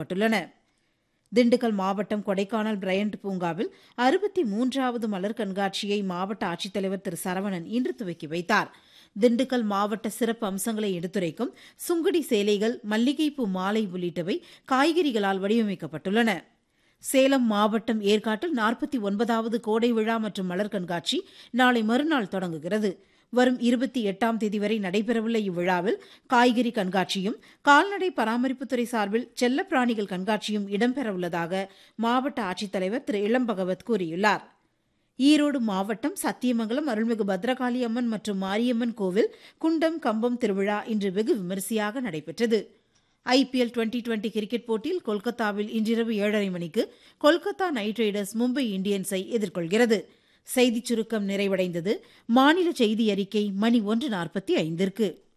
அறிவிக்கப்பட்டுள்ளன திண்டுக்கல் மாவட்டம் கொடைக்கானல் பிரையண்ட் பூங்காவில் அறுபத்தி மூன்றாவது மலர் கண்காட்சியை மாவட்ட ஆட்சித்தலைவர் திரு சரவணன் இன்று துவக்கி வைத்தார் திண்டுக்கல் மாவட்ட சிறப்பு அம்சங்களை எடுத்துரைக்கும் சுங்குடி சேலைகள் மல்லிகைப்பூ மாலை உள்ளிட்டவை காய்கறிகளால் வடிவமைக்கப்பட்டுள்ளன சேலம் மாவட்டம் ஏற்காட்டில் நாற்பத்தி ஒன்பதாவது கோடை விழா மற்றும் மலர் கண்காட்சி நாளை மறுநாள் தொடங்குகிறது வரும் இருபத்தி எட்டாம் தேதி வரை நடைபெறவுள்ள இவ்விழாவில் காய்கறி கண்காட்சியும் கால்நடை பராமரிப்புத்துறை சார்பில் செல்லப்பிராணிகள் கண்காட்சியும் இடம்பெறவுள்ளதாக மாவட்ட ஆட்சித்தலைவர் திரு இளம்பகவத் கூறியுள்ளார் ஈரோடு மாவட்டம் சத்தியமங்கலம் அருள்மிகு பத்ரகாளி அம்மன் மற்றும் மாரியம்மன் கோவில் குண்டம் கம்பம் திருவிழா இன்று வெகு விமரிசையாக நடைபெற்றது ஐபிஎல் டுவெண்டி டுவெண்டி கிரிக்கெட் போட்டியில் கொல்கத்தாவில் இன்றிரவு ஏழரை மணிக்கு கொல்கத்தா நைட் ரைடர்ஸ் மும்பை இந்தியன்ஸை எதிர்கொள்கிறது செய்திச் சுருக்கம் நிறைவடைந்தது மாநில செய்தி அறிக்கை மணி ஒன்று நாற்பத்தி ஐந்திற்கு